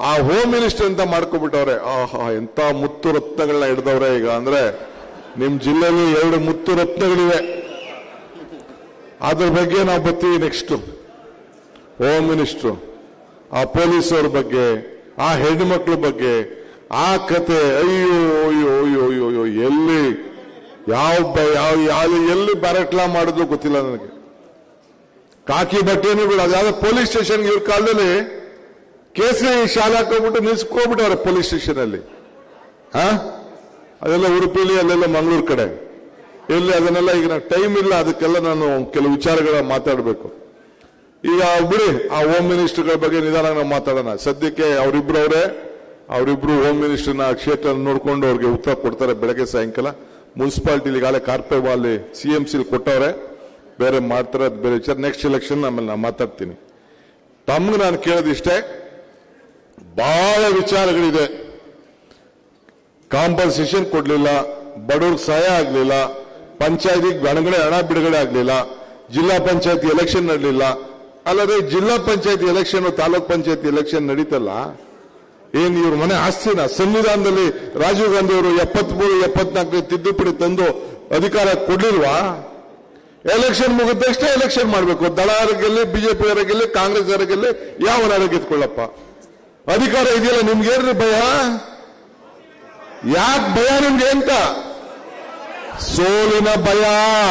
ಆ home minister ಅಂತ ಮಾಡ್ಕೊಬಿಟ್ಟವ್ರೆ ಆಹಾ ಎಂತ ಮುತ್ತು ರತ್ನಗಳನ್ನ ಹಿಡ್ದವ್ರೆ ಈಗ ಅಂದ್ರೆ ನಿಮ್ ಜಿಲ್ಲೆಯಲ್ಲಿ ಎರಡು ಮುತ್ತು ರತ್ನಗಳಿವೆ ಅದ್ರ ಬಗ್ಗೆ ನಾವು ಬರ್ತೀವಿ ನೆಕ್ಸ್ಟ್ ಹೋಮ್ ಮಿನಿಸ್ಟ್ರು ಆ ಪೊಲೀಸವ್ರ ಬಗ್ಗೆ ಆ ಹೆಣ್ಮಕ್ಳ ಬಗ್ಗೆ ಆ ಕತೆ ಅಯ್ಯೋ ಅಯ್ಯೋ ಅಯ್ಯೋ ಅಯ್ಯೋ ಅಯ್ಯೋ ಎಲ್ಲಿ ಯಾವ ಬ- ಯಾವ ಯಾವ ಎಲ್ಲಿ ಬ್ಯಾರಕ್ಲಾ ಮಾಡಿದ್ರು ಗೊತ್ತಿಲ್ಲ ನನಗೆ ಕಾಕಿ ಬಟ್ಟೆನೂ ಬಿಡ ಅದ್ಯಾವ್ದೋ ಪೊಲೀಸ್ ಸ್ಟೇಷನ್ಗೆ ಇವ್ರ ಕಾಲದಲ್ಲಿ ಕೇಸರಿ ಶಾಲೆ ಹಾಕೋಬಿಟ್ಟು ನಿಲ್ಸ್ಕೊಬಿಟ್ಟವ್ರೆ ಪೊಲೀಸ್ ಸ್ಟೇಷನ್ ಅಲ್ಲಿ ಹಾ ಅದೆಲ್ಲ ಉಡುಪಿಲಿ ಅಲ್ಲೆಲ್ಲ ಮಂಗಳೂರು ಕಡೆ ಎಲ್ಲಿ ಅದನ್ನೆಲ್ಲ ಈಗ ನಾನು ಟೈಮ್ ಇಲ್ಲ ಅದಕ್ಕೆಲ್ಲ ನಾನು ಕೆಲವು ವಿಚಾರಗಳ ಮಾತಾಡಬೇಕು ಈಗ ಬಿಡಿ ಆ ಹೋಮ್ ಮಿನಿಸ್ಟರ್ಗಳ ಬಗ್ಗೆ ನಿಧಾನ ನಾವು ಮಾತಾಡೋಣ ಸದ್ಯಕ್ಕೆ ಅವರಿಬ್ರು ಅವರೇ ಅವರಿಬ್ರು ಹೋಮ್ ಮಿನಿಸ್ಟರ್ನ ಕ್ಷೇತ್ರ ನೋಡ್ಕೊಂಡು ಅವ್ರಿಗೆ ಉತ್ತರ ಕೊಡ್ತಾರೆ ಬೆಳಗ್ಗೆ ಸಾಯಂಕಾಲ ಮುನ್ಸಿಪಾಲಿಟಿಲಿ ಈಗಾಗಲೇ ಕಾರ್ಪೊರೇಟ್ ಅಲ್ಲಿ ಸಿ ಎಂ ಸಿಲ್ ಕೊಟ್ಟವ್ರೆ ಬೇರೆ ಮಾಡ್ತಾರೆ ಅದು ಬೇರೆ ವಿಚಾರ ನೆಕ್ಸ್ಟ್ ಎಲೆಕ್ಷನ್ ಆಮೇಲೆ ನಾನು ಮಾತಾಡ್ತೀನಿ ತಮ್ಗೆ ನಾನು ಕೇಳೋದಿಷ್ಟೇ ಬಹಳ ವಿಚಾರಗಳಿದೆ ಕಾಂಪನ್ಸೇಷನ್ ಕೊಡ್ಲಿಲ್ಲ ಬಡವ್ರಿಗೆ ಸಹಾಯ ಆಗ್ಲಿಲ್ಲ ಪಂಚಾಯತಿಗೆ ಗಣಗಡೆ ಹಣ ಬಿಡುಗಡೆ ಆಗ್ಲಿಲ್ಲ ಜಿಲ್ಲಾ ಪಂಚಾಯತಿ ಎಲೆಕ್ಷನ್ ನಡಲಿಲ್ಲ ಅಲ್ಲದೆ ಜಿಲ್ಲಾ ಪಂಚಾಯತಿ ಎಲೆಕ್ಷನ್ ತಾಲೂಕ್ ಪಂಚಾಯತಿ ಎಲೆಕ್ಷನ್ ನಡೀತಲ್ಲ ಏನ್ ಇವ್ರ ಮನೆ ಆಸ್ತಿನ ಸಂವಿಧಾನದಲ್ಲಿ ರಾಜೀವ್ ಗಾಂಧಿ ಅವರು ಎಪ್ಪತ್ಮೂರು ಎಪ್ಪತ್ನಾಲ್ಕು ತಿದ್ದುಪಡಿ ತಂದು ಅಧಿಕಾರ ಕೊಡ್ಲಿಲ್ವಾ ಎಲೆಕ್ಷನ್ ಮುಗಿದ ತಕ್ಷಣ ಎಲೆಕ್ಷನ್ ಮಾಡಬೇಕು ದಳ ಗೆಲ್ಲಿ ಬಿಜೆಪಿ ಗೆಲ್ಲಿ ಕಾಂಗ್ರೆಸ್ ಗೆಲ್ಲಿ ಯಾವ ನಾಳೆ ಗೆದ್ಕೊಳ್ಳಪ್ಪ ಅಧಿಕಾರ ಇದೆಯಲ್ಲ ನಿಮ್ಗೇನ್ರಿ ಭಯ ಯಾಕೆ ಭಯ ನಿಮ್ಗೆ ಅಂತ ಸೋಲಿನ ಭಯ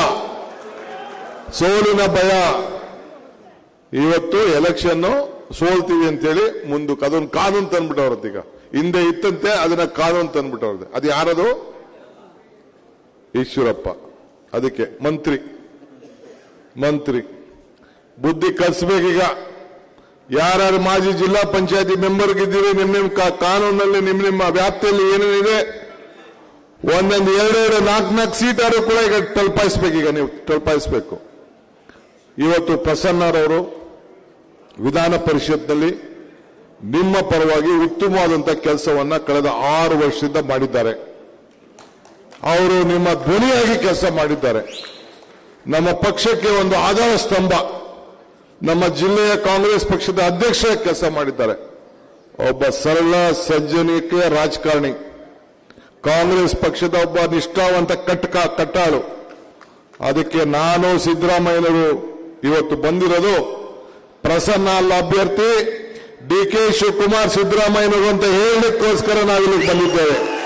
ಸೋಲಿನ ಭಯ ಇವತ್ತು ಎಲೆಕ್ಷನ್ ಸೋಲ್ತೀವಿ ಅಂತೇಳಿ ಮುಂದಕ್ಕೆ ಅದೊಂದು ಕಾನೂನು ತಂದ್ಬಿಟ್ಟವ್ರದ್ದು ಈಗ ಹಿಂದೆ ಇತ್ತಂತೆ ಅದನ್ನ ಕಾನೂನು ತಂದ್ಬಿಟ್ಟವ್ರದ್ದು ಅದು ಯಾರದು ಈಶ್ವರಪ್ಪ ಅದಕ್ಕೆ ಮಂತ್ರಿ ಮಂತ್ರಿ ಬುದ್ಧಿ ಕಲಿಸ್ಬೇಕೀಗ ಯಾರ್ಯಾರು ಮಾಜಿ ಜಿಲ್ಲಾ ಪಂಚಾಯತಿ ಮೆಂಬರ್ಗಿದ್ದೀವಿ ನಿಮ್ ನಿಮ್ ಕಾ- ಕಾನೂನಲ್ಲಿ ನಿಮ್ ನಿಮ್ಮ ವ್ಯಾಪ್ತಿಯಲ್ಲಿ ಏನೇನಿದೆ ಒಂದೊಂದು ಎರಡೆರಡು ನಾಲ್ಕು ನಾಲ್ಕು ಸೀಟಾರು ಕೂಡ ಈಗ ತಲುಪಾಯಿಸ್ಬೇಕು ಈಗ ನೀವು ತಲುಪಾಯಿಸ್ಬೇಕು ಇವತ್ತು ಪ್ರಸನ್ನರವರು ವಿಧಾನ ಪರಿಷತ್ನಲ್ಲಿ ನಿಮ್ಮ ಪರವಾಗಿ ಉತ್ತಮವಾದಂತ ಕೆಲಸವನ್ನ ಕಳೆದ ಆರು ವರ್ಷದಿಂದ ಮಾಡಿದ್ದಾರೆ ಅವರು ನಿಮ್ಮ ಧ್ವನಿಯಾಗಿ ಕೆಲಸ ಮಾಡಿದ್ದಾರೆ ನಮ್ಮ ಪಕ್ಷಕ್ಕೆ ಒಂದು ಆಧಾರ ಸ್ತಂಭ ನಮ್ಮ ಜಿಲ್ಲೆಯ ಕಾಂಗ್ರೆಸ್ ಪಕ್ಷದ ಅಧ್ಯಕ್ಷ ಕೆಲಸ ಮಾಡಿದ್ದಾರೆ ಒಬ್ಬ ಸರಳ ಸಜ್ಜನಿಕೆ ರಾಜಕಾರಣಿ ಕಾಂಗ್ರೆಸ್ ಪಕ್ಷದ ಒಬ್ಬ ನಿಷ್ಠಾವಂತ ಕಟ್ಕ ಕಟ್ಟಾಳು ಅದಕ್ಕೆ ನಾನು ಸಿದ್ದರಾಮಯ್ಯನವರು ಇವತ್ತು ಬಂದಿರೋದು ಪ್ರಸನ್ನ ಅಲ್ಲ ಅಭ್ಯರ್ಥಿ ಡಿ ಕೆ ಶಿವಕುಮಾರ್ ಸಿದ್ದರಾಮಯ್ಯನವರು ಅಂತ ಹೇಳಲಿಕ್ಕೋಸ್ಕರ ನಾವಿಲ್ಲಿಗೆ ಬಂದಿದ್ದೇವೆ